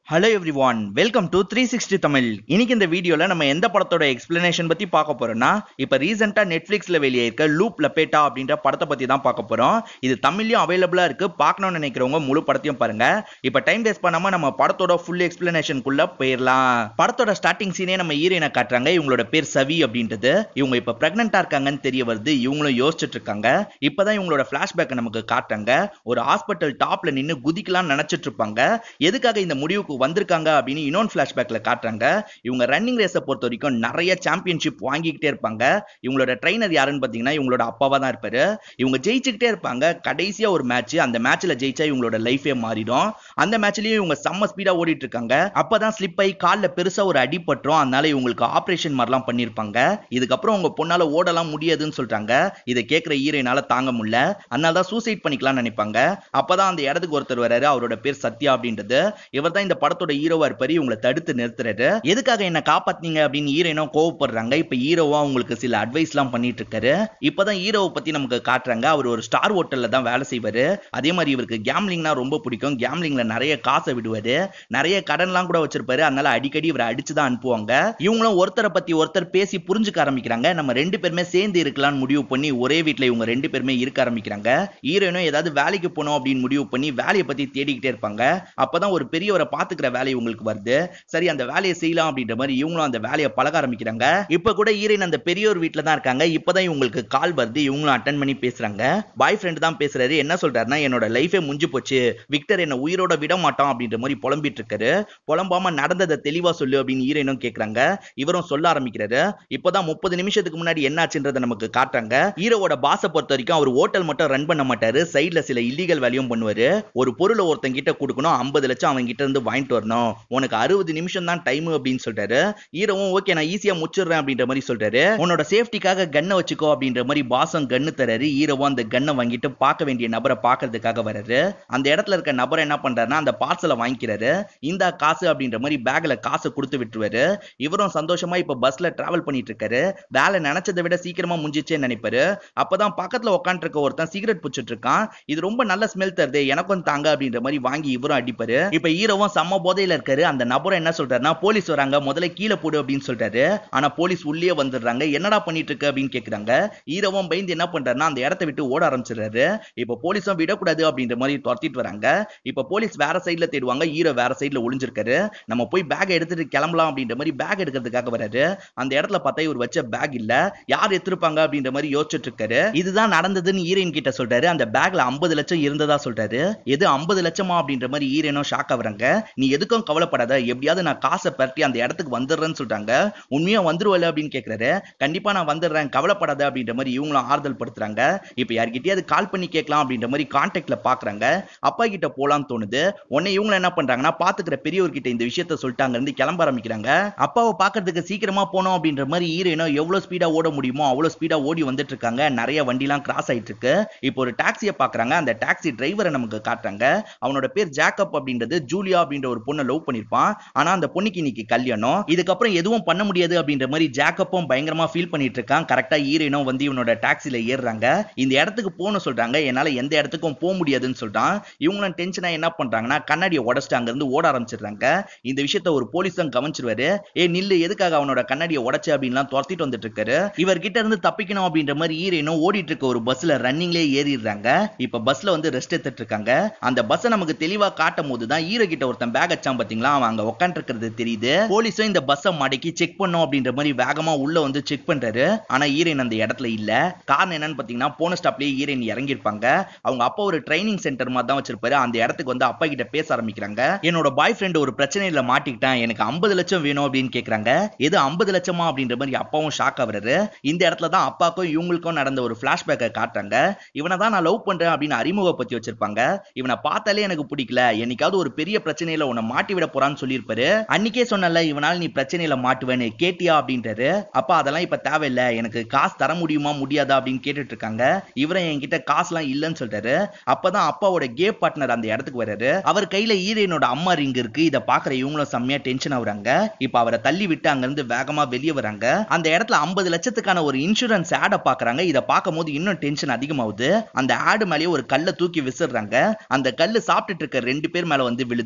hello every one welcome to three sixty Tamil இன்னைக்கு இந்த வீடியோல நம்ம எந்த படத்தோட எக்ஸ்பிளனேஷன் பத்தி பார்க்க போறோம்னா இப்ப ரீசெண்டா நெட்ஃபிளிக்ஸ்ல வெளியே இருக்க லூப் லப்பேட்டா அப்படின்ற படத்தை பத்தி தான் பார்க்க போறோம் இது தமிழ்லயும் அவைலபிளா இருக்கு பார்க்கணும்னு நினைக்கிறவங்க முழு படத்தையும் பாருங்க இப்ப டைம் வேஸ்ட் பண்ணாம நம்ம படத்தோட ஃபுல் எக்ஸ்பிளனேஷனுக்குள்ள போயிடலாம் படத்தோட ஸ்டார்டிங் சீனே நம்ம ஹீரோயினை காட்டுறாங்க இவங்களோட பேர் சவி அப்படின்றது இவங்க இப்ப பிரெக்னெண்டா இருக்காங்கன்னு தெரிய வருது இவங்களும் யோசிச்சுட்டு இருக்காங்க இப்பதான் இவங்களோட பிளாஷ்பேக் நமக்கு காட்டுறாங்க ஒரு ஹாஸ்பிட்டல் டாப்ல நின்னு குதிக்கலாம் நினைச்சிட்டு இருப்பாங்க எதுக்காக இந்த முடிவுக்கு வந்திருக்காங்க அப்படின்னு இன்னொன்று ஃபிளாஷ்பேக்ல காட்டுறாங்க இவங்க ரன்னிங் ரேஸை பொறுத்த வரைக்கும் நிறைய சாம்பியன்ஷிப் வாங்கிக்கிட்டே இருப்பாங்க இவங்களோட ட்ரைனர் யாருன்னு பார்த்தீங்கன்னா இவங்களோட அப்பாவா தான் இருப்பாரு இவங்க ஜெயிச்சுக்கிட்டே இருப்பாங்க கடைசியா ஒரு மேட்ச் அந்த மேட்ச்ல ஜெயிச்சா இவங்களோட லைஃபே மாறிடும் அந்த மேட்ச்லயும் இவங்க செம்ம ஸ்பீடா ஓடிட்டு இருக்காங்க அப்பதான் ஸ்லிப் ஆகி காலில் பெருசா ஒரு அடிபட்டுரும் அதனால இவங்களுக்கு ஆபரேஷன் மாதிரிலாம் பண்ணியிருப்பாங்க இதுக்கப்புறம் உங்க பொண்ணால ஓடலாம் முடியாதுன்னு சொல்றாங்க இதை கேட்கிற ஈரைனால தாங்க முடியல அதனால தான் சூசைட் பண்ணிக்கலாம்னு நினைப்பாங்க அப்பதான் அந்த இடத்துக்கு ஒருத்தர் வராரு அவரோட பேர் சத்யா அப்படின்றது இவர் தான் இந்த படத்தோட ஹீரோவா இருப்பாரு இவங்களை தடுத்து நிறுத்துறாரு எதுக்காக என்ன காப்பாத்தீங்க அப்படின்னு ஹீரோயினும் கோவப்படுறாங்க இப்ப ஹீரோவா உங்களுக்கு சில அட்வைஸ் எல்லாம் பண்ணிட்டு இருக்காரு இப்பதான் ஹீரோவை பத்தி நமக்கு காட்டுறாங்க அவர் ஒரு ஸ்டார் ஹோட்டல்ல தான் வேலை செய்வாரு அதே மாதிரி இவருக்கு கேம்லிங்னா ரொம்ப பிடிக்கும் கேம்லிங்ல நிறைய காசை விடுவாரு நிறைய கடன்லாம் கூட வச்சிருப்பாரு அதனால அடிக்கடி இவரை அடிச்சு தான் அனுப்புவாங்க இவங்களும் ஒருத்தரை பத்தி ஒருத்தர் பேசி புரிஞ்சுக்க ஆரம்பிக்கிறாங்க நம்ம ரெண்டு பேருமே சேர்ந்து இருக்கலாம்னு முடிவு பண்ணி ஒரே வீட்ல இவங்க ரெண்டு பேருமே இருக்க ஆரம்பிக்கிறாங்க ஹீரோயினும் ஏதாவது வேலைக்கு போகணும் அப்படின்னு முடிவு பண்ணி வேலையை பத்தி தேடிக்கிட்டே இருப்பாங்க அப்பதான் ஒரு பெரியவரை பாத்துக்கிற வேலை உங்களுக்கு வருது சரி அந்த வேலையை செய்யலாம் அப்படின்ற மாதிரி இவங்களும் அந்த வேலையை பழக ஆரம்பிக்கிறாங்க இப்ப கூட ஹீரோயின் அந்த பெரியவர் வீட்ல தான் இருக்காங்க இப்பதான் இவங்களுக்கு கால் வருது இவங்களும் அட்டன் பண்ணி பேசுறாங்க பாய் ஃப்ரெண்ட் தான் பேசுறாரு என்ன சொல்றாருன்னா என்னோட லைஃபே முடிஞ்சு போச்சு விக்டர் என்ன உயிரோட விட மாட்டான் அப்படின்ற மாதிரி புலம்பிட்டு இருக்காரு புலம்பாம நடந்ததை தெளிவா சொல்லு அப்படின்னு ஹீரோயினும் கேக்குறாங்க இவரும் சொல்ல ஆரம்பிக்கிறாரு இப்பதான் முப்பது நிமிஷத்துக்கு முன்னாடி என்னாச்சுன்றதை நமக்கு காட்டுறாங்க ஹீரோவோட பாஸை பொறுத்த வரைக்கும் அவர் ஹோட்டல் மட்டும் ரன் பண்ண மாட்டாரு சைட்ல சில இல்லீகல் வேலையும் பண்ணுவாரு ஒரு பொருளை ஒருத்தன் கிட்ட கொடுக்கணும் ஐம்பது லட்சம் அவன் கிட்ட இருந்து வாங்கிட்டு வரணும் உனக்கு அறுபது நிமிஷம் தான் டைம் அப்படின்னு சொல்றாரு ஹீரோவும் ஓகே நான் ஈஸியா முடிச்சிடுறேன் அப்படின்ற மாதிரி சொல்றாரு உன்னோட சேஃப்டிக்காக கன்னை வச்சுக்கோ அப்படின்ற மாதிரி பாசம் கன்னு தராரு ஹீரோவும் அந்த கன்னை வாங்கிட்டு பார்க்க வேண்டிய நபரை பார்க்கறதுக்காக வராரு அந்த இடத்துல இருக்க நபர் என்ன பண்றாருன்னா அந்த பார்சலை வாங்கிக்கிறாரு இந்த காசு அப்படின்ற மாதிரி பேக்ல காசை கொடுத்து விட்டுருவாரு இவரும் சந்தோஷமா இப்ப பஸ்ல டிராவல் பண்ணிட்டு இருக்காரு வேலை நினைச்சதை விட சீக்கிரமா முடிஞ்சிச்சேன்னு நினைப்பாரு அப்பதான் பக்கத்துல உட்காந்துட்டு இருக்க ஒருத்தன் சிகரெட் பிடிச்சிட்டு இருக்கான் இது ரொம்ப நல்ல ஸ்மெல் தருது எனக்கும் தாங்க அப்படின்ற மாதிரி வாங்கி இவரும் அடிப்பாரு இப்ப ஹீரோவும் செம்ம போதையில இருக்காரு அந்த நபரும் என்ன சொல்றாருன்னா போலீஸ் வராங்க முதல்ல கீழே போடு அப்படின்னு சொல்றாரு ஆனா போலீஸ் உள்ளே வந்துடுறாங்க என்னடா பண்ணிட்டு இருக்க அப்படின்னு கேக்குறாங்க ஹீரோவும் பயந்து என்ன பண்றாருன்னா அந்த இடத்த விட்டு ஓட ஆரம்பிச்சிடுறாரு இப்ப போலீஸும் விடக்கூடாது அப்படின்ற மாதிரி துரத்திட்டு வராங்க இப்ப போலீஸ் வேற சைடுல தேடுவாங்க ஹீரோ வேற சைடுல ஒளிஞ்சிருக்காரு நம்ம போய் பேக் எடுத்துட்டு கிளம்பலாம் அப்படின்ற மாதிரி பேக் எடுக்கிறதுக்காக வராரு அந்த இடத்துல பார்த்தா இவர் வச்ச பேக் இல்ல யார் எடுத்திருப்பாங்க அப்படின்ற மாதிரி யோசிச்சுட்டு இருக்காரு இதுதான் நடந்ததுன்னு ஹீரோயின் கிட்ட சொல்றாரு அந்த பேக்ல ஐம்பது லட்சம் இருந்ததா சொல்றாரு எது ஐம்பது லட்சமா அப்படின்ற மாதிரி ஹீரோனும் ஷாக் ஆகுறாங்க நீ எதுக்கும் கவலைப்படாத எப்படியாவது நான் காசை பரட்டி அந்த இடத்துக்கு வந்துடுறேன்னு சொல்றாங்க உண்மையா வந்துருவல அப்படின்னு கேக்குறாரு கண்டிப்பா நான் வந்துடுறேன் கவலைப்படாத அப்படின்ற மாதிரி இவங்களும் ஆறுதல் படுத்துறாங்க இப்ப யார்கிட்டயாவது கால் பண்ணி கேட்கலாம் அப்படின்ற மாதிரி கான்டாக்ட்ல பாக்குறாங்க அப்பா கிட்ட போலாம்னு தோணுது உடனே இவங்க என்ன பண்றாங்கன்னா பாத்துக்கிற பெரியவர்கிட்ட இந்த விஷயத்த சொல்லிட்டாங்க இருந்து கிளம்ப ஆரம்பிக்கிறாங்க அப்பாவை பாக்குறதுக்கு சீக்கிரமா போனோம் அப்படின்ற மாதிரி ஹீரோயினோ எவ்வளவு ஸ்பீடா ஓட முடியுமோ அவ்வளவு ஸ்பீடா ஓடி வந்துட்டு இருக்காங்க நிறைய வண்டிலாம் கிராஸ் ஆயிட்டு இருக்கு இப்போ ஒரு டாக்ஸியை பாக்குறாங்க அந்த டாக்ஸி டிரைவரை நமக்கு காட்டுறாங்க அவனோட பேர் ஜாக்கப் அப்படின்றது ஜூலியா அப்படின்ற ஒரு பொண்ணை லவ் பண்ணிருப்பான் ஆனா அந்த பொண்ணுக்கு இன்னைக்கு கல்யாணம் இதுக்கப்புறம் எதுவும் பண்ண முடியாது அப்படின்ற மாதிரி ஜாக்கப்பும் பயங்கரமா ஃபீல் பண்ணிட்டு இருக்கான் கரெக்டா ஹீரோயினும் வந்து இவனோட டாக்ஸில ஏறுறாங்க இந்த இடத்துக்கு போகணும் சொல்றாங்க என்னால எந்த இடத்துக்கும் போக முடியாதுன்னு சொல்றான் இவங்களும் டென்ஷனா என்ன பண்றாங்கன்னா கண்ணாடியை உடச்சிட்டு அங்க இருந்து ஓட ஆரம்பிச்சிடுறாங்க இந்த விஷயத்த ஒரு போலீஸ் தான் கவனிச்சிருவாரு ஏ நில்லு எதுக்காக அவனோட கண்ணாடியை உடச்சு அப்படின்லாம் துரத்திட்டு வந்துட்டு இருக்காரு இவர்கிட்ட இருந்து தப்பிக்கணும் அப்படின்ற மாதிரி ஹீரோயினும் ஓடிட்டு இருக்க ஒரு பஸ்ல ரன்னிங்லேயே ஏறிடுறாங்க இப்ப பஸ்ல வந்து ரெஸ்ட் எடுத்துட்டு இருக்காங்க அந்த பஸ்ஸை நமக்கு தெளிவா காட்டும் போது தான் ஹீரோ கிட்ட ஒருத்தன் பேக் வச்சான் பாத்தீங்களா அவன் அங்க உட்காந்து இருக்கிறது தெரியுது போலீஸும் இந்த பஸ்ஸை மடக்கி செக் பண்ணும் அப்படின்ற மாதிரி வேகமா உள்ள வந்து செக் பண்றாரு ஆனா ஹீரோயின் அந்த இடத்துல இல்ல காரணம் என்னன்னு பாத்தீங்கன்னா போன ஸ்டாப்லயே ஹீரோயின் இறங்கியிருப்பாங்க அவங்க அப்பா ஒரு ட்ரைனிங் சென்டர் மாதிரி தான் வச்சிருப்பாரு அந்த இடத்துக்கு வந்து அப்பா கிட்ட பேச ஆரம்பிக்கிறாங்க என்னோட பாய் ஃப்ரெண்ட் ஒரு பிரச்சனையில மாட்டிக்கிட்டான் எனக்கு ஐம்பது லட்சம் வேணும் அப்படின்னு கேக்குறாங்க எது ஐம்பது லட்சமா அப்படின்ற மாதிரி அப்பாவும் ஷாக் ஆகுறாரு இந்த இடத்துல தான் அப்பாக்கும் இவங்களுக்கும் நடந்த ஒரு பிளாஷ்பேக்கை காட்டுறாங்க இவனை தான் நான் லவ் பண்றேன் அப்படின்னு அறிமுகப்படுத்தி வச்சிருப்பாங்க இவனை பார்த்தாலே எனக்கு பிடிக்கல என்னைக்காவது ஒரு பெரிய பிரச்சனையில உன்னை மாட்டி விட போறான்னு சொல்லியிருப்பாரு அன்னைக்கே சொன்னல இவனால நீ பிரச்சனையில மாட்டுவேன்னு கேட்டியா அப்படின்றாரு அப்பா அதெல்லாம் இப்ப தேவையில்ல எனக்கு காசு தர முடியுமா முடியாதா அப்படின்னு கேட்டுட்டு இருக்காங்க இவரும் என்கிட்ட காசுலாம் இல்லைன்னு சொல்றாரு அப்பதான் அப்பாவோட கே பார்ட்னர் அந்த இடத்துக்கு வராரு அவர் கையில ஈரேனோட அம்மா ரிங் இருக்கு இத பாக்குற இவங்களும் செம்மையா டென்ஷன் ஆகுறாங்க இப்ப அவரை தள்ளி விட்டு அங்க இருந்து வேகமா வெளியே வராங்க அந்த இடத்துல ஐம்பது லட்சத்துக்கான ஒரு இன்சூரன்ஸ் ஆட பாக்குறாங்க இத பார்க்கும் போது இன்னும் டென்ஷன் அதிகமாகுது அந்த ஆடு மேலேயே ஒரு கல்லை தூக்கி விசிறாங்க அந்த கல்லு சாப்பிட்டுட்டு இருக்க ரெண்டு பேர் மேல வந்து விழுது இப்ப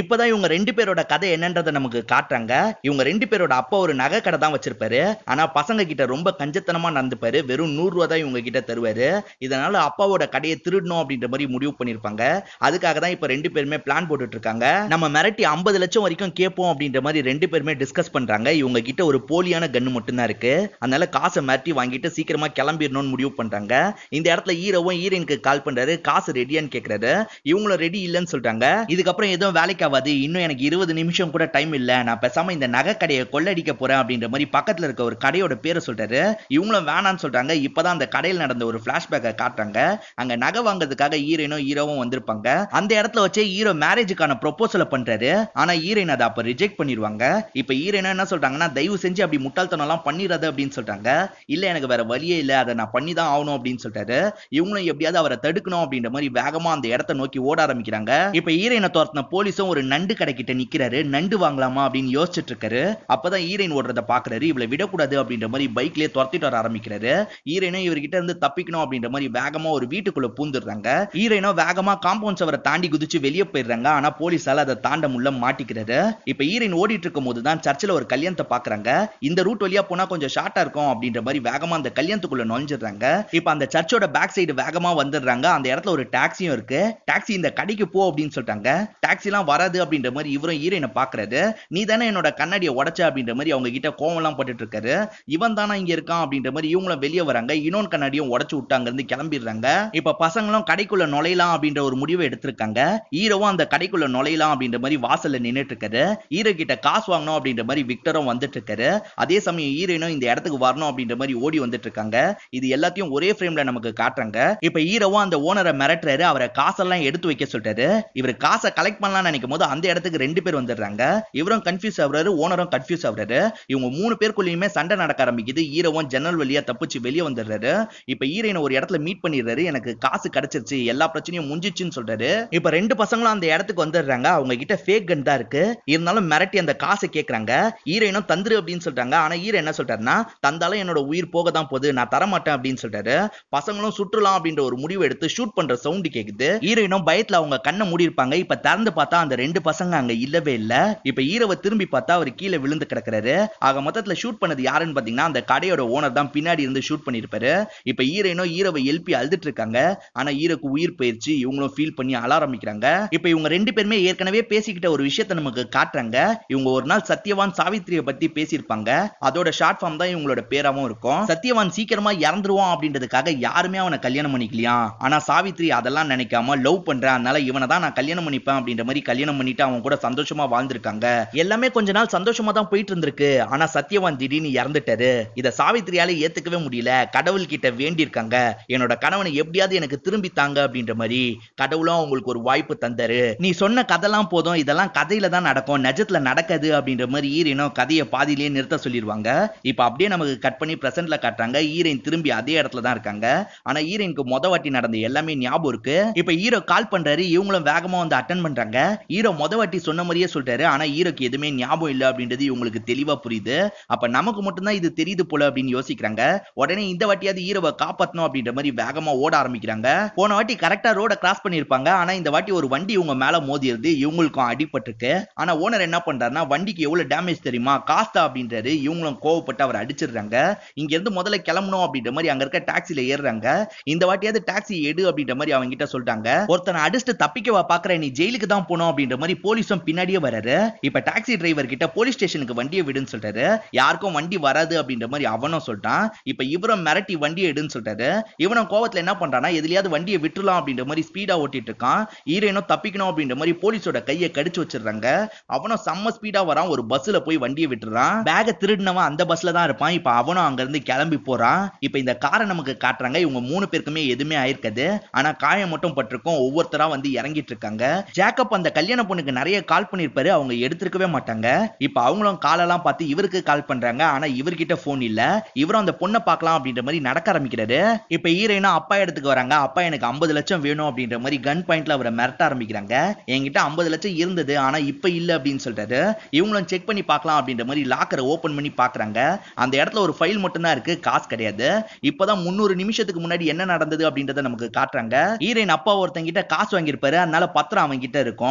இப்பதான் இவங்க ரெண்டு பேரோட கதை என்னன்றதை நமக்கு காட்டுறாங்க இவங்க ரெண்டு பேரோட அப்பா ஒரு நகை கடை தான் வச்சிருப்பாரு ஆனா பசங்க கிட்ட ரொம்ப கஞ்சத்தனமா நடந்துப்பாரு வெறும் நூறு ரூபா தான் இவங்க கிட்ட தருவாரு இதனால அப்பாவோட கடையை திருடணும் அப்படின்ற மாதிரி முடிவு பண்ணிருப்பாங்க அதுக்காக தான் இப்ப ரெண்டு பேருமே பிளான் போட்டுட்டு இருக்காங்க நம்ம மிரட்டி ஐம்பது லட்சம் வரைக்கும் கேட்போம் அப்படின்ற மாதிரி ரெண்டு பேருமே டிஸ்கஸ் பண்றாங்க இவங்க கிட்ட ஒரு போலியான கன்னு மட்டும்தான் இருக்கு அதனால காசை மிரட்டி வாங்கிட்டு சீக்கிரமா கிளம்பிடணும்னு முடிவு பண்றாங்க இந்த இடத்துல ஹீரோவும் ஹீரோயினுக்கு கால் பண்றாரு காசு ரெடியான்னு கேக்குறாரு இவங்களும் ரெடி இல்லைன்னு சொல்றாங்க இதுக்கப்புறம் எதுவும் வேலைக்கு ஆகாது இன்னும் எனக்கு இருபது நிமிஷம் கூட டைம் இல்ல நான் பேசாம இந்த நகை கடையை கொள்ளடிக்க போறேன் அப்படின்ற மாதிரி பக்கத்துல இருக்க ஒரு கடையோட பேரை சொல்றாரு இவங்களும் வேணான்னு சொல்றாங்க இப்பதான் அந்த கடையில் நடந்த ஒரு பிளாஷ்பேக்கை காட்டுறாங்க அங்க நகை வாங்குறதுக்காக ஹீரோயினும் ஹீரோவும் வந்திருப்பாங்க அந்த இடத்துல வச்சே ஹீரோ மேரேஜுக்கான ப்ரொபோசலை பண்றாரு ஆனா ஹீரோயின் அதை அப்ப ரிஜெக்ட் பண்ணிடுவாங்க இப்ப ஹீரோயினும் என்ன சொல்றாங்கன்னா தயவு செஞ்சு அப்படி முட்டாள்தனம் எல்லாம் பண்ணிடாத அப்படின்னு சொல்றாங்க இல்ல எனக்கு வேற வழியே இல்ல அதை நான் பண்ணி தான் ஆகணும் அப்படின்னு சொல்லிட்டாரு இவங்களும் எப்படியாவது அவரை தடுக்கணும் அப்படின்ற மாதிரி வேகமா அந்த இடத்த நோக்கி ஓட ஆரம்பிக்கிறாங்க இப்ப ஹீரோயினை துரத்தின போலீஸும் ஒரு நண்டு கடைக்கிட்ட நிக்கிறாரு நண்டு வாங்கலாமா அப்படின்னு யோசிச்சுட்டு இருக்காரு அப்பதான் ஹீரோயின் ஓடுறத பாக்குறாரு இவளை விடக்கூடாது அப்படின்ற மாதிரி பைக்லயே துரத்திட்டு வர ஆரம்பிக்கிறாரு ஹீரோயினும் இவர்கிட்ட இருந்து தப்பிக்கணும் அப்படின்ற மாதிரி வேகமா ஒரு வீட்டுக்குள்ள பூந்துடுறாங்க ஹீரோயினும் வேகமா காம்பவுண்ட் சவரை தாண்டி குதிச்சு வெளியே போயிடுறாங்க ஆனா போலீஸால அதை தாண்ட முள்ள மாட்டிக்கிறாரு இப்ப ஹீரோயின் ஓடிட்டு இருக்கும் போது தான் சர்ச்சில் ஒரு கல்யாணத்தை பாக்குறாங்க இந்த ரூட் வழியா போனா கொஞ்சம் ஷார்ட்டா இருக்கும் அப்படின்ற மாதிரி வேகமா அந்த கல்யாணத்துக்குள்ள நுழைஞ்சிடுறாங்க இப்ப அந்த சர்ச்சோட பேக் சைடு வேகமா வந்துடுறாங்க அந்த இடத்துல ஒரு டாக்ஸியும் இருக்கு டாக்ஸி இந்த கடைக்கு போ அப்படின்னு சொல்லிட்டாங்க டாக்ஸி எல்லாம் வராது அப்படின்ற மாதிரி இவரும் ஹீரோயினை பாக்குறாரு நீ தானே என்னோட கண்ணாடியை உடைச்ச அப்படின்ற மாதிரி அவங்க கிட்ட கோவம் எல்லாம் பட்டுட்டு இருக்காரு இவன் தானே இங்க இருக்கான் அப்படின்ற மாதிரி இவங்களும் வெளியே வராங்க இன்னொன்று கண்ணாடியும் உடைச்சு விட்டு அங்க இருந்து கிளம்பிடுறாங்க இப்ப பசங்களும் கடைக்குள்ள நுழையலாம் அப்படின்ற ஒரு முடிவை எடுத்திருக்காங்க ஹீரோவும் அந்த கடைக்குள்ள நுழையலாம் அப்படின்ற மாதிரி வாசல்ல நின்னுட்டு இருக்காரு ஹீரோ கிட்ட காசு வாங்கணும் அப்படின்ற மாதிரி விக்டரும் வந்துட்டு இருக்காரு அதே சமயம் ஹீரோயினும் இந்த இடத்துக்கு வரணும் அப்படின்ற மாதிரி ஓடி வந்துட்டு இருக்காங்க இது எல்லாத்தையும் ஒரே ஃப்ரேம்ல நமக்கு காட்டுறாங்க இப்ப ஹீரோவும் அந்த ஓனரை மிரட்டுறாரு அவரை காசெல்லாம் எடுத்து வைக்க சொல்லிட்டாரு இவர் காசை கலெக்ட் பண்ணலாம்னு நினைக்கும் போது அந்த இடத்துக்கு ரெண்டு பேர் வந்துடுறாங்க இவரும் கன்ஃபியூஸ் ஆகுறாரு ஓனரும் கன்ஃபியூஸ் ஆகுறாரு இவங்க மூணு பேருக்குள்ளயுமே சண்டை நடக்க ஆரம்பிக்குது ஹீரோவும் ஜன்னல் வழியா தப்பிச்சு வெளியே வந்துடுறாரு இப்ப ஹீரோயினை ஒரு இடத்துல மீட் பண்ணிடுறாரு எனக்கு காசு கிடைச்சிருச்சு எல்லா பிரச்சனையும் முடிஞ்சிச்சுன்னு சொல்றாரு இப்ப ரெண்டு பசங்களும் அந்த இடத்துக்கு வந்துடுறாங்க அவங்க கிட்ட ஃபேக் கன் தான் இருக்கு இருந்தாலும் மிரட்டி அந்த காசை கேக்குறாங்க ஹீரோயினும் தந்துரு அப்படின்னு சொல்றாங்க ஆனா ஹீரோ என்ன சொல்றாருன்னா தந்தாலும் என்னோட உயிர் போக தான் போகுது நான் தர மாட்டேன் அப்படின்னு சொல்றாரு பசங்களும் சுற்றலாம் அப்படின்ற ஒரு முடிவு எடுத்து ஷூட் பண்ற சவுண்ட் கேக்குது ஹீரோயினும் பயத்துல அவங்க கண்ணை மூடி இருப்பாங்க இப்ப திறந்து பார்த்தா அந்த ரெண்டு பசங்க அங்க இல்லவே இல்ல இப்ப ஹீரோவை திரும்பி பார்த்தா அவர் கீழே விழுந்து கிடக்குறாரு ஆக மொத்தத்துல ஷூட் பண்ணது யாருன்னு பாத்தீங்கன்னா அந்த கடையோட ஓனர் தான் பின்னாடி இருந்து ஷூட் பண்ணிருப்பாரு இப்ப ஹீரோயினும் ஹீரோவை எழுப்பி அழுதுட்டு இருக்காங்க ஆனா ஹீரோக்கு உயிர் போயிருச்சு இவங்களும் ஃபீல் பண்ணி அழ ஆரம்பிக்கிறாங்க இப்ப இவங்க ரெண்டு பேருமே ஏற்கனவே பேசிக்கிட்ட ஒரு விஷயத்த நமக்கு காட்டுறாங்க இவங்க ஒரு நாள் சத்யவான் சாவித்திரியை பத்தி பேசியிருப்பாங்க அதோட ஷார்ட் ஃபார்ம் தான் இவங்களோட பேராவும் இருக்கும் சத்யவான் சீக்கிரமா இறந்துருவான் அப்படின்றதுக்காக யாருமே அவனை கல்யாணம் பண்ணிக்கலையா ஆனா சாவித்ரி அதெல்லாம் நினைக்காம லவ் பண்றேன் அதனால இவனை தான் நான் கல்யாணம் பண்ணிப்பேன் அப்படின்ற மாதிரி கல்யாணம் பண்ணிட்டு அவன் கூட சந்தோஷமா வாழ்ந்திருக்காங்க எல்லாமே கொஞ்ச நாள் சந்தோஷமா தான் போயிட்டு இருந்திருக்கு ஆனா சத்யவான் திடீர்னு இறந்துட்டாரு இத சாவித்திரியால ஏத்துக்கவே முடியல கடவுள் கிட்ட வேண்டியிருக்காங்க என்னோட கணவனை எப்படியாவது எனக்கு திரும்பி தாங்க அப்படின்ற மாதிரி கடவுளும் அவங்களுக்கு ஒரு வாய்ப்பு தந்தாரு நீ சொன்ன கதைலாம் போதும் இதெல்லாம் கதையில தான் நடக்கும் நிஜத்துல நடக்காது அப்படின்ற மாதிரி ஈரனும் கதையை பாதியிலேயே நிறுத்த சொல்லிடுவாங்க இப்ப அப்படியே நமக்கு கட் பண்ணி பிரசன்ட்ல காட்டுறாங்க ஈரன் திரும்பி அதே இடத்துல தான் இருக்காங்க ஆனா ஈரனுக்கு மொத வாட்டி நடந்த எல்லாமே ஞாபகம் இருக்கு இப்ப ஹீரோ கால் பண்றாரு இவங்களும் வேகமா வந்து அட்டன் பண்றாங்க ஹீரோ மொத வாட்டி சொன்ன மாதிரியே சொல்றாரு ஆனா ஹீரோக்கு எதுவுமே ஞாபகம் இல்ல அப்படின்றது இவங்களுக்கு தெளிவா புரியுது அப்ப நமக்கு மட்டும்தான் இது தெரியுது போல அப்படின்னு யோசிக்கிறாங்க உடனே இந்த வாட்டியாவது ஹீரோவை காப்பாத்தணும் அப்படின்ற மாதிரி வேகமா ஓட ஆரம்பிக்கிறாங்க போன வாட்டி கரெக்டா ரோட கிராஸ் பண்ணிருப்பாங்க ஆனா இந்த வாட்டி ஒரு வண்டி இவங்க மேல மோதிருது இவங்களுக்கும் அடிபட்டிருக்கு ஆனா ஓனர் என்ன பண்றாருன்னா வண்டிக்கு எவ்வளவு டேமேஜ் தெரியுமா காஸ்தா அப்படின்றாரு இவங்களும் கோவப்பட்டு அவர் அடிச்சிடுறாங்க இங்க இருந்து முதல்ல கிளம்பணும் அப்படின்ற மாதிரி அங்க இருக்க டாக்ஸில ஏறுறாங்க இந்த வாட்டியாவது டாக்ஸி எடு அப்படின்ற மாதிரி அவங்க கிட்ட சொல்லிட்டாங்க ஒருத்தனை அடிச்சுட்டு தப்பிக்கவா பாக்குற நீ ஜெயிலுக்கு தான் போகணும் அப்படின்ற மாதிரி போலீஸும் பின்னாடியே வராரு இப்ப டாக்ஸி டிரைவர் கிட்ட போலீஸ் ஸ்டேஷனுக்கு வண்டியை விடுன்னு சொல்றாரு யாருக்கும் வண்டி வராது அப்படின்ற மாதிரி அவனும் சொல்லிட்டான் இப்ப இவரும் மிரட்டி வண்டியை எடுன்னு சொல்றாரு இவனும் கோவத்துல என்ன பண்றானா எதுலயாவது வண்டியை விட்டுலாம் அப்படின்ற மாதிரி ஸ்பீடா ஓட்டிட்டு இருக்கான் ஹீரோயினும் தப்பிக்கணும் அப்படின்ற மாதிரி போலீஸோட கையை கடிச்சு வச்சிடுறாங்க அவனும் செம்ம ஸ்பீடா வரான் ஒரு பஸ்ல போய் வண்டியை விட்டுறான் பேக திருடினவன் அந்த பஸ்ல தான் இருப்பான் இப்ப அவனும் அங்க இருந்து கிளம்பி போறான் இப்ப இந்த காரை நமக்கு காட்டுறாங்க இவங்க மூணு பேருக்குமே எதுவுமே ஆயிருக்காது ஆனா காயம் மட்டும் பட்டிருக்கும் ஒவ்வொருத்தரா வந்து இறங்கிட்டு இருக்காங்க ஜேக்கப் அந்த கல்யாண பொண்ணுக்கு நிறைய கால் பண்ணிருப்பாரு அவங்க எடுத்திருக்கவே மாட்டாங்க இப்ப அவங்களும் காலெல்லாம் பார்த்து இவருக்கு கால் பண்றாங்க ஆனா இவர்கிட்ட போன் இல்ல இவரும் அந்த பொண்ணை பார்க்கலாம் அப்படின்ற மாதிரி நடக்க ஆரம்பிக்கிறாரு இப்ப ஹீரோயினும் அப்பா இடத்துக்கு வராங்க அப்பா எனக்கு 50 லட்சம் வேணும் அப்படின்ற மாதிரி கன் பாயிண்ட்ல அவரை மிரட்ட ஆரம்பிக்கிறாங்க என்கிட்ட 50 லட்சம் இருந்தது ஆனா இப்ப இல்ல அப்படின்னு சொல்லிட்டாரு இவங்களும் செக் பண்ணி பார்க்கலாம் அப்படின்ற மாதிரி லாக்கரை ஓபன் பண்ணி பாக்குறாங்க அந்த இடத்துல ஒரு ஃபைல் மட்டும் தான் இருக்கு காசு கிடையாது இப்பதான் முந்நூறு நிமிஷத்துக்கு முன்னாடி என்ன நடந்தது அப்படின்றத நமக்கு காட்டுறாங்க ஹீரோயின் அப்பா ஒருத்தங்கிட்ட காசு வாங்கியிருப்பாரு அதனால பத்திரம் அவங்க கிட்ட இருக்கும் அவங்க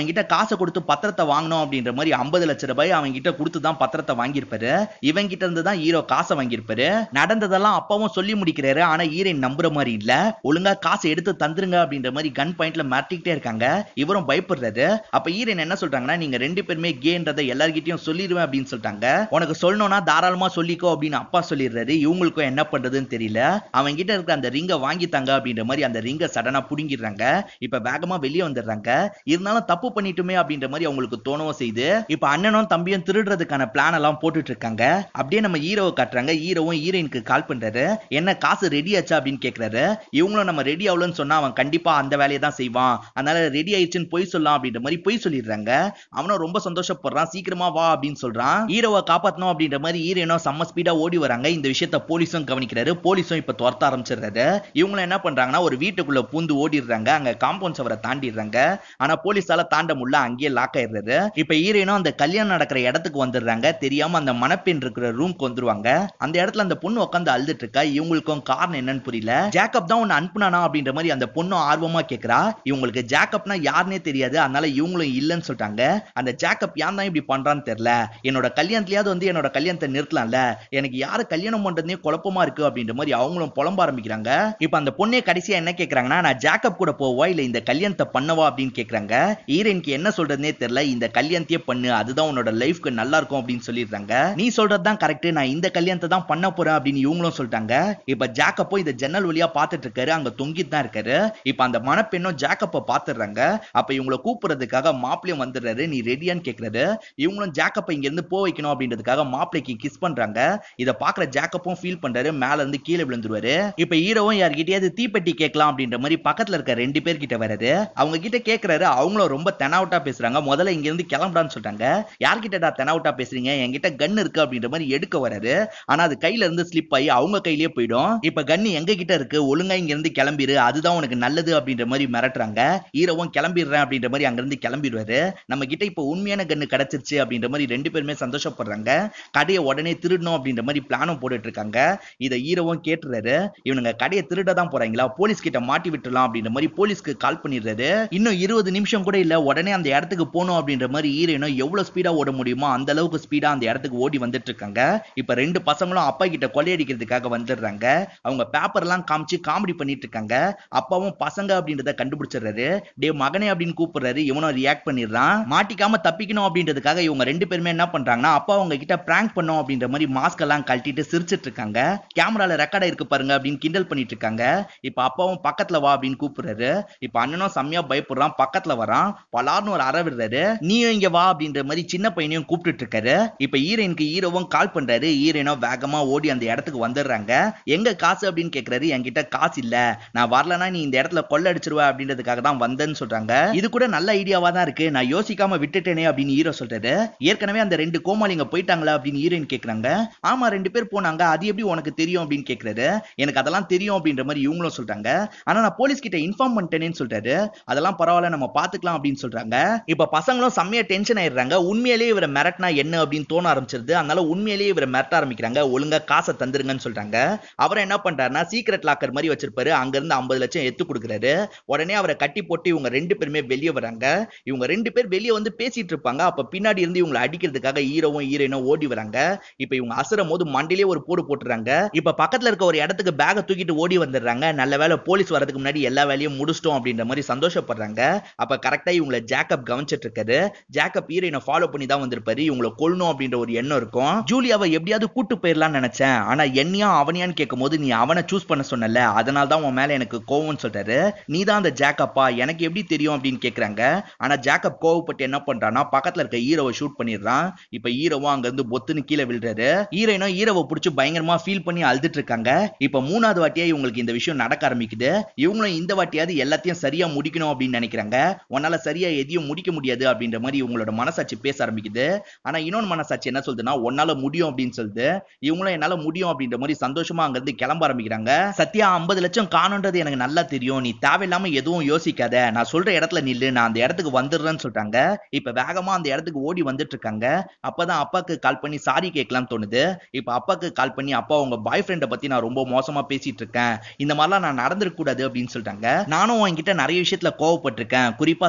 கிட்ட காசை கொடுத்து பத்திரத்தை வாங்கணும் அப்படின்ற மாதிரி ஐம்பது லட்சம் ரூபாய் அவங்க கிட்ட கொடுத்து தான் பத்திரத்தை வாங்கியிருப்பாரு இவன் கிட்ட இருந்து தான் ஹீரோ காசை வாங்கியிருப்பாரு நடந்ததெல்லாம் அப்பாவும் சொல்லி முடிக்கிறாரு ஆனா ஹீரோயின் நம்புற மாதிரி இல்ல ஒழுங்கா காசை எடுத்து தந்துருங்க அப்படின்ற மாதிரி கன் பாயிண்ட்ல மாட்டிக்கிட்டே இருக்காங்க இவரும் பயப்படுறாரு அப்ப ஹீரோயின் என்ன சொல்றாங்கன்னா நீங்க ரெண்டு பேருமே கேன்றதை எல்லார்கிட்டயும் சொல்லிடுவேன் அப்படின்னு சொல்லிட்டாங்க உனக்கு சொல்லணும்னா தாராளமா சொல்லிக்கோ அப்படின்னு அப்பா சொல்லிடுறாரு இவங்களுக்கும் என்ன பண்றதுன்னு தெரியல அவங்க கிட்ட இருக்க அந்த ரிங்கை வாங்கித்தாங்க அப்படின்ற மாதிரி அந்த ரிங்கை சடனா புடுங்கிடுறாங்க இப்ப வேகமா வெளியே வந்துடுறாங்க இருந்தாலும் தப்பு பண்ணிட்டுமே அப்படின்ற மாதிரி அவங்களுக்கு தோணவும் செய்து இப்ப அண்ணனும் தம்பியும் திருடுறதுக்கான பிளான் எல்லாம் போட்டுட்டு இருக்காங்க அப்படியே நம்ம ஹீரோவை காட்டுறாங்க ஹீரோவும் ஹீரோயினுக்கு கால் பண்றாரு என்ன காசு ரெடி ஆச்சா அப்படின்னு கேக்குறாரு இவங்களும் நம்ம ரெடி ஆகலன்னு சொன்னா அவன் கண்டிப்பா அந்த வேலையை தான் செய்வான் அதனால ரெடி ஆயிடுச்சுன்னு பொய் சொல்லலாம் அப்படின்ற மாதிரி பொய் சொல்லிடுறாங்க அவனும் ரொம்ப சந்தோஷப்படுறான் சீக்கிரமா வா அப்படின்னு சொல்றான் ஹீரோவை காப்பாத்தணும் அப்படின்ற மாதிரி ஹீரோயினும் செம்ம ஸ்பீடா ஓடி வராங்க இந்த விஷயத்த போலீஸும் கவனிக்கிறாரு போலீஸும் இப்ப துரத்த ஆரம்பிச்சிடுறாரு இவங்களும் என்ன பண்றாங்கன்னா ஒரு வீட்டுக்குள்ள பூந்து ஓடிடுறாங்க அங்க காம்பவுண்ட் சவரை தாண்டிடுறாங்க ஆனா போலீஸால தாண்ட முடியல அங்கேயே லாக் ஆயிடுறாரு இப்ப ஹீரோயினும் அந்த கல்யாணம் நடக்கிற இடத்துக்கு வந்துடுறாங்க தெரியாம அந்த மணப்பெண் இருக்கிற ரூம்க்கு வந்துருவாங்க அந்த இடத்துல அந்த பொண்ணு உட்காந்து அழுதுட்டு இருக்கா இவங்களுக்கும் காரணம் என்னன்னு புரியல ஜேக்கப் தான் உன்னை அனுப்புனானா அப்படின்ற மாதிரி அந்த பொண்ணும் ஆர்வமா கேக்குறா இவங்களுக்கு ஜேக்கப்னா யாருனே தெரியாது அதனால இவங்களும் இல்லைன்னு சொல்லிட்டாங்க அந்த ஜேக்கப் ஏன் தான் இப்படி பண்றான்னு தெரியல என்னோட கல்யாணத்துலயாவது வந்து என்னோட கல்யாணத்தை நிறுத்தலாம்ல எனக்கு யாரு கல்யாணம் பண்றதுனே குழப்பமா இருக்கு அப்படின்ற மாதிரி அவங்களும் புலம்ப ஆரம்பிக்கிறாங்க இப்ப அந்த பொண்ணே கடைசியா என்ன கேக்குறாங்கன்னா நான் ஜேக்கப் கூட போவா இல்ல இந்த கல்யாணத்தை பண்ணவா அப்படின்னு கேக்குறாங்க ஹீரோயினுக்கு என்ன சொல்றதுனே தெரியல இந்த கல்யாணத்தையே பண்ணு அதுதான் உன்னோட லைஃப்க்கு நல்லா இருக்கும் அப்படின்னு சொல்லிடுறாங்க நீ சொல்றது தான் கரெக்ட் நான் இந்த கல்யாணத்தை தான் பண்ண போறேன் அப்படின்னு இவங்களும் சொல்லிட்டாங்க இப்ப ஜாக்கப்போ இந்த ஜன்னல் வழியா பாத்துட்டு இருக்காரு அங்க தொங்கிட்டு தான் இருக்காரு இப்ப அந்த மணப்பெண்ணும் ஜாக்கப்ப பாத்துடுறாங்க அப்ப இவங்கள கூப்பிடுறதுக்காக மாப்பிளையும் வந்துடுறாரு நீ ரெடியான்னு கேக்குறாரு இவங்களும் ஜாக்கப்ப இங்க இருந்து போ வைக்கணும் அப்படின்றதுக்காக மாப்பிளைக்கு கிஸ் பண்றாங்க இத பாக்குற ஜாக்கப்பும் ஃபீல் பண்றாரு மேல இருந்து கீழே விழுந்துருவாரு இப்ப ஹீரோவும் யார்கிட்டயாவது தீப்பெட்டி கேட்கலாம் அப்படின்ற மாதிரி பக்கத்துல இருக்க ரெண்டு பேர் கிட்ட வராரு அவங்க கிட்ட கேக்குறாரு அவங்களும் ரொம்ப தெனாவட்டா பேசுறாங்க முதல்ல இங்க இருந்து கிளம்புடான்னு சொல்றாங்க யார்கிட்டடா தெனாவட்டா பேசுறீங்க என்கிட்ட கன் இருக்கு அப்படின்ற மாதிரி எடுக்க வராரு ஆனா அது கையில இருந்து ஸ்லிப் ஆகி அவங்க கையிலேயே போயிடும் இப்ப கன்னு எங்க கிட்ட இருக்கு ஒழுங்கா இங்க இருந்து கிளம்பிரு அதுதான் உனக்கு நல்லது அப்படின்ற மாதிரி மிரட்டுறாங்க ஹீரோவும் கிளம்பிடுறேன் அப்படின்ற மாதிரி அங்க இருந்து கிளம்பிடுவாரு நம்ம கிட்ட இப்ப உண்மையான கன்னு கிடைச்சிருச்சு அப்படின்ற மாதிரி ரெண்டு பேருமே சந்தோஷப்படுறாங்க கடையை உடனே திருடணும் அப்படின்ற மாதிரி பிளானும் போட்டுட்டு இருக்காங்க இதை ஹீரோவும் கேட்டுறாரு இவனுங்க கடையை திருட தான் போறாங்களா போலீஸ் கிட்ட மாட்டி விட்டுலாம் அப்படின்ற மாதிரி போலீஸ்க்கு கால் பண்ணிடுறாரு இன்னும் இருபது நிமிஷம் கூட இல்ல உடனே அந்த இடத்துக்கு போகணும் அப்படின்ற மாதிரி ஹீரோயினும் எவ்வளவு ஸ்பீடா ஓட முடியுமோ அந்த அளவுக்கு ஸ்பீடா அந்த இடத்துக்கு ஓடி வந்துட்டு இருக்காங்க இப்ப ரெண்டு பசங்களும் அப்பா கிட்ட கொள்ளையடிக்கிறதுக்காக வந்துடுறாங்க அவங்க பேப்பர் எல்லாம் காமிச்சு காமெடி பண்ணிட்டு இருக்காங்க அப்பாவும் பசங்க அப்படின்றத கண்டுபிடிச்சிடுறாரு டே மகனே அப்படின்னு கூப்பிடுறாரு இவனும் ரியாக்ட் பண்ணிடுறான் மாட்டிக்காம தப்பிக்கணும் அப்படின்றதுக்காக இவங்க ரெண்டு பேருமே என்ன பண்றாங்கன்னா அப்பா அவங்க கிட்ட பிராங்க் பண்ணோம் அப்படின்ற மாதிரி மாஸ்க் எல்லாம் கழட்டிட்டு சிரிச்சிட்டு இருக்காங்க கேமரால ரெக்கார்ட் இருக்கு பாருங்க அப்படின்னு கிண்டல் பண்ணிட்டு இருக்காங்க இப்ப அப்பாவும் பக்கத்துல வா அப்படின்னு கூப்பிடுறாரு இப்ப அண்ணனும் செம்மையா பயப்படுறான் பக்கத்துல வரான் பலார்னு ஒரு அற விடுறாரு நீயும் இங்க வா அப்படின்ற மாதிரி சின்ன பையனையும் கூப்பிட்டுட்டு இருக்காரு இப்ப ஹீரோயினுக்கு ஹீரோவும் கால் பண்றாரு ஹீரோயினோ வேகமா ஓடி அந்த இடத்துக்கு வந்துடுறாங்க எங்க காசு அப்படின்னு கேக்குறாரு என்கிட்ட காசு இல்ல நான் வரலனா நீ இந்த இடத்துல கொள்ள அடிச்சிருவ அப்படின்றதுக்காக தான் வந்தேன்னு சொல்றாங்க இது கூட நல்ல ஐடியாவா தான் இருக்கு நான் யோசிக்காம விட்டுட்டேனே அப்படின்னு ஹீரோ சொல்றாரு ஏற்கனவே அந்த ரெண்டு கோமாளிங்க போயிட்டாங்களா அப்படின்னு ஹீரோயின் கேக்குறாங்க ஆமா ரெண்டு பேர் போனாங்க அது எப்படி உனக்கு தெரியும் அப்படின்னு கேக்குறாரு எனக்கு அதெல்லாம் தெரியும் அப்படின்ற மாதிரி இவங்களும் சொல்றாங்க ஆனா நான் போலீஸ் கிட்ட இன்ஃபார்ம் பண்ணிட்டேனேன்னு சொல்றாரு அதெல்லாம் பரவாயில்ல நம்ம பாத்துக்கலாம் அப்படின்னு சொல்றாங்க இப்ப பசங்களும் செம்மையா டென்ஷன் ஆயிடுறாங்க உண்மையிலேயே இவரை மிரட்டினா என்ன அப்படின்னு தோண ஆரம்பிச்சிருது அதனால உண்மையிலேயே இவரை மிரட்ட ஆரம்பிக்கிறாங்க ஒழுங்கா காசை தந்துருங்கன்னு சொல்றாங்க அவர் என்ன பண்றாருன்னா சீக்ரெட் லாக்கர் மாதிரி வச்சிருப்பாரு அங்க இருந்து ஐம்பது லட்சம் எடுத்து கொடுக்குறாரு உடனே அவரை கட்டி போட்டு இவங்க ரெண்டு பேருமே வெளியே வராங்க இவங்க ரெண்டு பேர் வெளியே வந்து பேசிட்டு இருப்பாங்க அப்ப பின்னாடி இருந்து இவங்களை அடிக்கிறதுக்காக ஹீரோவும் ஹீரோயினும் ஓடி வராங்க இப்ப இவங்க அசுறும் போது மண்டிலே ஒரு போடு போட்டுறாங்க இப்ப பக்கத்துல இருக்க ஒரு இடத்துக்கு பேக தூக்கிட்டு ஓடி வந்துடுறாங்க நல்ல வேளை போலீஸ் வரதுக்கு முன்னாடி எல்லா வேலையும் முடிச்சிட்டோம் அப்படின்ற மாதிரி சந்தோஷப்படுறாங்க அப்ப கரெக்டா இவங்களை ஜாக்கப் கவனிச்சிட்டு இருக்காரு ஜாக்கப் ஹீரோயினை ஃபாலோ பண்ணி தான் வந்திருப்பாரு இவங்களை கொல்லணும் அப்படின்ற ஒரு எண்ணம் இருக்கும் ஜூலியாவை எப்படியாவது கூட்டு போயிடலாம்னு நினைச்சேன் ஆனா என்னையா அவனையான்னு கேட்கும் போது நீ அவனை சூஸ் பண்ண சொன்னல அதனால தான் உன் மேல எனக்கு கோவம்னு சொல்றாரு நீ தான் அந்த ஜாக்கப்பா எனக்கு எப்படி தெரியும் அப்படின்னு கேக்குறாங்க ஆனா ஜாக்கப் கோவப்பட்டு என்ன பண்றான்னா பக்கத்துல இருக்க ஹீரோவை ஷூட் பண்ணிடுறான் இப்ப ஹீரோவும் அங்க இருந்து பொத்துன்னு கீழே விழுறாரு ஹீரோயினும் ஹீரோவை பிடிச்சி பயங்கரமா ஃபீல் பண்ணி அழுதுட்டு இருக்காங்க இப்ப மூணாவது வாட்டியா இவங்களுக்கு இந்த விஷயம் நடக்க ஆரம்பிக்குது இவங்களும் இந்த வாட்டியாவது எல்லாத்தையும் சரியா முடிக்கணும் அப்படின்னு நினைக்கிறாங்க உன்னால சரியா எதையும் முடிக்க முடியாது அப்படின்ற மாதிரி இவங்களோட மனசாட்சி பேச ஆரம்பிக்குது ஆனா இன்னொன்னு மனசாட்சி என்ன சொல்லுதுன்னா உன்னால முடியும் அப்படின்னு சொல்லுது இவங்களும் என்னால முடியும் அப்படின்ற மாதிரி சந்தோஷமா அங்க இருந்து கிளம்ப ஆரம்பிக்கிறாங்க சத்யா ஐம்பது லட்சம் காணுன்றது எனக்கு நல்லா தெரியும் நீ தேவையில்லாம எதுவும் யோசிக்காத நான் சொல்ற இடத்துல நில்லு நான் அந்த இடத்துக்கு வந்துடுறேன்னு சொல்றாங்க இப்ப வேகமா அந்த இடத்துக்கு ஓடி வந்துட்டு இருக்காங்க அப்பதான் அப்பாக்கு கால் பண்ணி சாரி கேட்கலாம்னு தோணுது இப்ப அப்பாக்கு கால் பண்ணி அப்பா உங்க பாய் ஃப்ரெண்டை பத்தி நான் ரொம்ப மோசமா பேசிட்டு இருக்கேன் இந்த மாதிரிலாம் நான் நடந்திருக்க கூடாது அப்படின்னு சொல்லிட்டாங்க நானும் உன்கிட்ட நிறைய விஷயத்துல கோவப்பட்டிருக்கேன் குறிப்பா சத்யா விஷயத்துல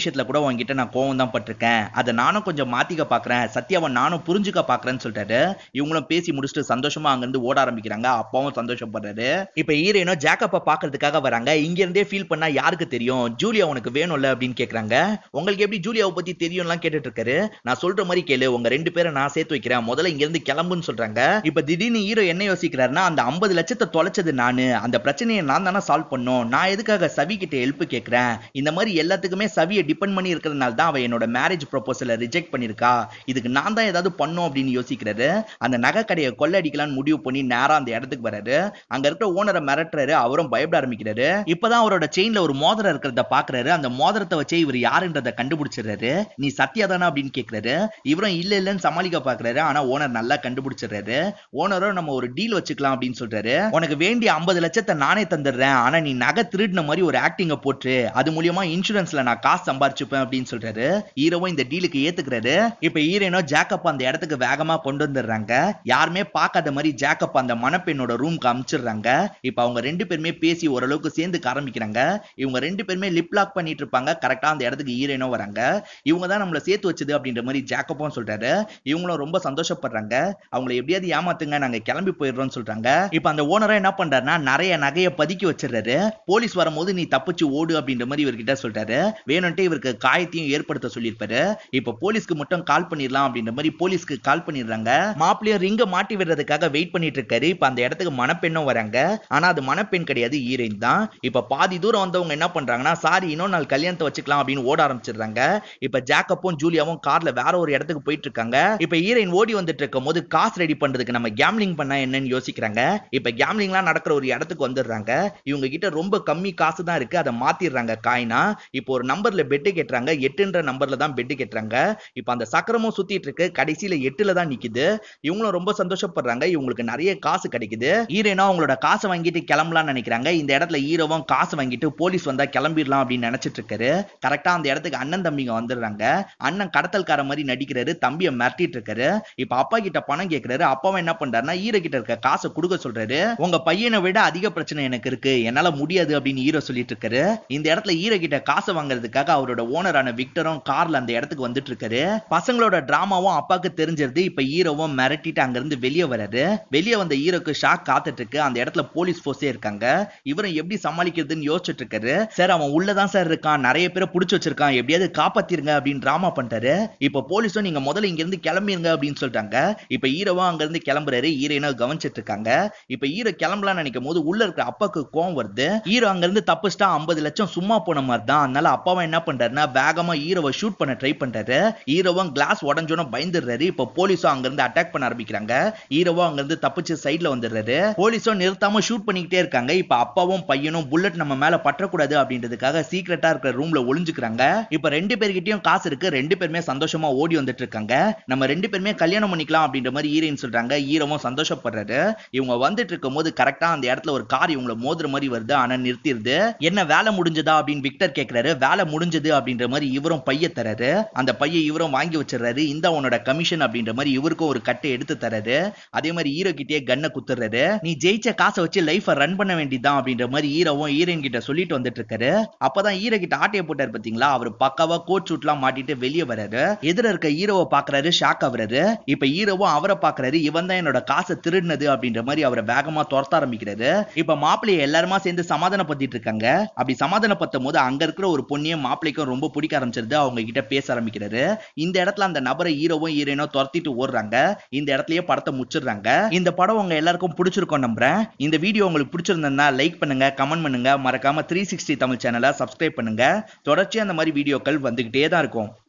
விஷயத்துல கூட உன்கிட்ட நான் கோவம் தான் பட்டிருக்கேன் அதை நானும் கொஞ்சம் மாத்திக்க பாக்குறேன் சத்யாவை நானும் புரிஞ்சுக்க பாக்குறேன்னு சொல்லிட்டாரு இவங்களும் பேசி முடிச்சுட்டு சந்தோஷமா அங்கிருந்து ஓட ஆரம்பிக்கிறாங்க அப்பாவும் சந்தோஷப்படுறாரு இப்ப ஹீரோயினும் ஜாக்கப்ப பாக்குறதுக்காக வராங்க இங்க இருந்தே ஃபீல் பண்ணா யாருக்கு தெரியும் ஜூலியா உனக்கு வேணும்ல அப்படின்னு கேக்குறாங்க உங்களுக்கு எப்படி ஜூலியாவை பத்தி தெரியும்லாம் கேட்டுட்டு இருக்காரு நான் சொல்ற மாதிரி கேளு உங்க ரெண்டு பேரை நான் சேர்த்து வைக்கிறேன் முதல்ல இங்க இருந்து கிளம்புன்னு சொல்றாங்க இப்ப திடீர்னு ஹீரோ என்ன யோசிக்கிறாருன்னா அந்த ஐம்பது லட்சத்தை தொலைச்சது நானு அந்த பிரச்சனையை நான் தானே சால்வ் பண்ணும் நான் எதுக்காக சவி கிட்ட ஹெல்ப் கேட்கிறேன் இந்த மாதிரி எல்லாத்துக்குமே சவியை டிபெண்ட் பண்ணி இருக்கிறதுனால தான் அவ என்னோட மேரேஜ் ப்ரொபோசலை ரிஜெக்ட் பண்ணிருக்கா இதுக்கு நான் தான் ஏதாவது பண்ணும் அப்படின்னு யோசிக்கிறாரு அந்த நகை கடையை கொள்ளடிக்கலாம்னு முடிவு பண்ணி நேரா அந்த இடத்துக்கு வராரு அங்க இருக்கிற ஓனரை மிரட்டுறாரு அவரும் பயப்பட ஆரம்பிக்கிறாரு இப்பதான் அவரோட செயின்ல ஒரு மோதிரம் இருக்கிறத பாக்குறாரு அந்த மோதிரத்தை வச்சு இவர் யாருன்றத கண்டுபிடிச்சிடுறாரு நீ சத்யா தானே அப்படின்னு கேக்குறாரு இவரும் இல்ல இல்லன்னு சமாளிக்க பாக்குறாரு ஆனா ஓனர் நல்லா கண்டுபிடிச்சிடுறாரு ஓனரும் நம்ம ஒரு டீல் வச்சுக்கலாம் அப்படின்னு சொல்றாரு உனக்கு வேண்டிய ஐம்பது லட்சத்தை நானே தந்துடுறேன் ஆனா நீ நகை திருடின மாதிரி ஒரு ஆக்டிங்க போட்டு அது மூலியமா இன்சூரன்ஸ்ல நான் காசு சம்பாரிச்சுப்பேன் அப்படின்னு சொல்றாரு ஹீரோவும் இந்த டீலுக்கு ஏத்துக்கிறாரு இப்ப ஹீரோனோ ஜாக்கப் அந்த இடத்துக்கு வேகமா கொண்டு வந்துடுறாங்க யாருமே பார்க்காத மாதிரி ஜாக்கப் அந்த மணப்பெண்ணோட ரூம்க்கு அமிச்சிடுறாங்க இப்ப அவங்க ரெண்டு பேருமே பேசி ஓரளவுக்கு சேர்ந்துக்க ஆரம்பிக்கிறாங்க இவங்க ரெண்டு பேருமே லிப் லாக் பண்ணிட்டு இருப்பாங்க கரெக்டா அந்த இடத்துக்கு ஹீரோனோ வராங்க இவங்க தான் நம்மள சேர்த்து வச்சது அப்படின்ற மாதிரி ஜாக்கப்பும் சொல்றாரு இவங்களும் ரொம்ப சந்தோஷப்படுறாங்க அவங்கள எப்படியாவது ஏமாத்துங்க நாங்க கிளம்பி போயிடுறோம்னு சொல்றாங்க இப்ப அந்த ஓனரும் என்ன பண்றாருன்னா நிறைய நகையை பதுக்கி வச்சிடுறாரு போலீஸ் வரும்போது நீ தப்பிச்சு ஓடு அப்படின்ற மாதிரி இவர்கிட்ட சொல்றாரு வேணும்ட்டு இவருக்கு காயத்தையும் ஏற்படுத்த சொல்லியிருப்பாரு இப்ப போலீஸ்க்கு மட்டும் கால் பண்ணிடலாம் அப்படின்ற மாதிரி போலீஸ்க்கு கால் பண்ணிடுறாங்க மாப்பிள்ளையும் ரிங்க மாட்டி விடுறதுக்காக வெயிட் பண்ணிட்டு இருக்காரு இப்ப அந்த இடத்துக்கு மணப்பெண்ணும் வராங்க ஆனா அது மணப்பெண் கிடையாது ஹீரோயின் தான் இப்ப பாதி தூரம் வந்தவங்க என்ன பண்றாங்கன்னா சாரி இன்னொரு நாள் கல்யாணத்தை வச்சுக்கலாம் அப்படின்னு ஓட ஆரம்பிச்சிடுறாங்க இப்ப ஜாக்கப்பும் ஜூலியாவும் கார்ல வேற ஒரு இடத்துக்கு போயிட்டு இருக்காங்க இப்ப ஹீரோயின் ஓடி வந்துட்டு இருக்கும் போது காசு ரெடி பண்றதுக்கு நம்ம கேம்லிங் பண்ணா என்னன்னு யோசிக்கிறாங்க இப்ப கேம்லிங்லாம் நடக்கிற ஒரு இடத்துக்கு வந்துடுறாங்க இவங்க கிட்ட ரொம்ப கம்மி காசு தான் இருக்கு அதை மாத்திடுறாங்க காயினா இப்போ ஒரு நம்பர்ல பெட்டு கேட்டுறாங்க எட்டுன்ற நம்பர்ல தான் பெட்டு கேட்டுறாங்க இப்ப அந்த சக்கரமும் சுத்திட்டு இருக்கு கடைசியில எட்டுல தான் நிக்குது இவங்களும் ரொம்ப சந்தோஷப்படுறாங்க இவங்களுக்கு நிறைய காசு கிடைக்குது ஹீரோனா அவங்களோட காசை வாங்கிட்டு கிளம்பலாம்னு நினைக்கிறாங்க இந்த இடத்துல ஹீரோவும் காசு வாங்கிட்டு போலீஸ் வந்தா கிளம்பிடலாம் அப்படின்னு நினைச்சிட்டு இருக்காரு கரெக்டா அந்த இடத்துக்கு அண்ணன் தம்பிங்க வந்துடுறாங்க அண்ணன் கடத்தல்கார மாதிரி நடிக்கிறாரு தம்பியை மிரட்டிட்டு இருக்காரு இப்ப அப்பா கிட்ட பணம் கேக்குறாரு அப்பாவும் என்ன பண்றாருன்னா ஹீரோ கிட்ட இருக்க காசை கொடுக்க சொல்றாரு உங்க பையனை விட அதிக பிரச்சனை எனக்கு இருக்கு என்னால முடியாது அப்படின்னு ஹீரோ சொல்லிட்டு இருக்காரு இந்த இடத்துல ஹீரோ கிட்ட காசை வாங்குறதுக்காக அவரோட ஓனரான விக்டரும் கார்ல அந்த இடத்துக்கு வந்துட்டு இருக்காரு பசங்களோட டிராமாவும் அப்பாக்கு தெரிஞ்சிருது இப்ப ஹீரோவும் மிரட்டிட்டு அங்க இருந்து வெளியே வராரு வெளியே வந்த ஹீரோக்கு ஷாக் காத்துட்டு இருக்கு அந்த இடத்துல போலீஸ் போர்ஸே இருக்காங்க இவரும் எப்படி சமாளிக்கிறதுன்னு யோசிச்சுட்டு இருக்காரு சார் அவன் உள்ளதான் சார் இருக்கான் நிறைய பேரை புடிச்சு வச்சிருக்கான் எப்படியாவது காப்பாத்திருங்க அப்படின்னு டிராமா பண்ணிட்டாரு இப்ப போலீஸும் நீங்க முதல்ல இங்க இருந்து கிளம்பிருங்க அப்படின்னு சொல்லிட்டாங்க இப்ப ஹீரோவும் அங்க இருந்து கிளம்புறாரு ஹீரோயினும் கவனிச்சிட்டு இருக்காங்க இப்ப ஹீரோ கிளம்பலாம்னு நினைக்கும் போது உள்ள இருக்கிற அப்பாக்கு கோவம் வருது ஹீரோ அங்க இருந்து தப்பிச்சிட்டா ஐம்பது லட்சம் சும்மா போன மாதிரி தான் அதனால அப்பாவும் என்ன பண்றாருன்னா வேகமா ஹீரோவை ஷூட் பண்ண ட்ரை பண்றாரு ஹீரோவும் கிளாஸ் உடஞ்சோன்னு பயந்துடுறாரு இப்ப போலீஸும் அங்க இருந்து அட்டாக் பண்ண ஆரம்பிக்கிறாங்க ஹீரோவும் அங்க இருந்து தப்பிச்சு சைட்ல வந்துடுறாரு போலீஸும் நிறுத்தாம ஷூட் பண்ணிக்கிட்டே இருக்காங்க இப்ப அப்பாவும் பையனும் புல்லட் நம்ம மேல பற்றக்கூடாது அப்படின்றதுக்காக சீக்கிரட்டா இருக்கிற ரூம்ல ஒளிஞ்சுக்கிறாங்க இப்ப ரெண்டு பேர்கிட்டயும் காசு இருக்கு ரெண்டு பேருமே சந்தோஷமா ஓடி வந்துட்டு இருக்காங்க நம்ம ரெண்டு பேருமே கல்யாணம் பண்ணிக்கலாம் அப்படின்ற மாதிரி ஹீரோயின் சொல்றாங்க ஹீரோவும் சந்தோஷப்படுறாரு இவங்க வந்துட்டு இருக்கும் போது கரெக்டா அந்த இடத்துல ஒரு கார் இவங்கள மோதுற மாதிரி வருது ஆனா நிறுத்திடுது என்ன வேலை முடிஞ்சதா அப்படின்னு விக்டர் கேக்குறாரு வேலை முடிஞ்சது அப்படின்ற மாதிரி இவரும் பைய தராரு அந்த பைய இவரும் வாங்கி வச்சிடுறாரு இந்த உன்னோட கமிஷன் அப்படின்ற மாதிரி இவருக்கும் ஒரு கட்டை எடுத்து தராரு அதே மாதிரி ஹீரோ கிட்டே கண்ணை குத்துறாரு நீ ஜெயிச்ச காசை வச்சு லைஃப ரன் பண்ண வேண்டியதுதான் அப்படின்ற மாதிரி ஹீரோவும் ஹீரோயின் கிட்ட சொல்லிட்டு வந்துட்டு இருக்காரு அப்பதான் ஹீரோ கிட்ட ஆட்டைய போட்டாரு பாத்தீங்களா அவர் பக்காவா கோட் சூட்லாம் மாட்டிட்டு வெளியே வராரு எதிர இருக்க ஹீரோவை பாக்குறாரு ஷாக் ஆகுறாரு இப்ப ஹீரோவும் அவரை பாக்குறாரு இவன் தான் என்னோட காசை திருடினது அப்படின்ற மாதிரி அவரை வேகமா துரத்த ஆரம்பிக்கிறாரு இப்ப மாப்பிள்ளைய எல்லாருமா சேர்ந்து சமாதானப்படுத்திட்டு இருக்காங்க அப்படி சமாதானப்படுத்தும் போது அங்க இருக்கிற ஒரு பொண்ணையும் மாப்பிள்ளைக்கும் ரொம்ப பிடிக்க ஆரம்பிச்சிருது அவங்க கிட்ட பேச ஆரம்பிக்கிறாரு இந்த இடத்துல அந்த நபரை ஹீரோவும் ஹீரோயினோ துரத்திட்டு ஓடுறாங்க இந்த இடத்துலயே படத்தை முடிச்சிடுறாங்க இந்த படம் உங்க எல்லாருக்கும் பிடிச்சிருக்கும் நம்புறேன் இந்த வீடியோ உங்களுக்கு பிடிச்சிருந்தா லைக் பண்ணுங்க கமெண்ட் பண்ணுங்க மறக்காம த்ரீ சிக்ஸ்டி தமிழ் சேனலை சப்ஸ்கிரைப் பண்ணுங்க தொடர்ச்சியா அந்த மாதிரி வீடியோக்கள் வந்துகிட்டே தான் இருக்கும்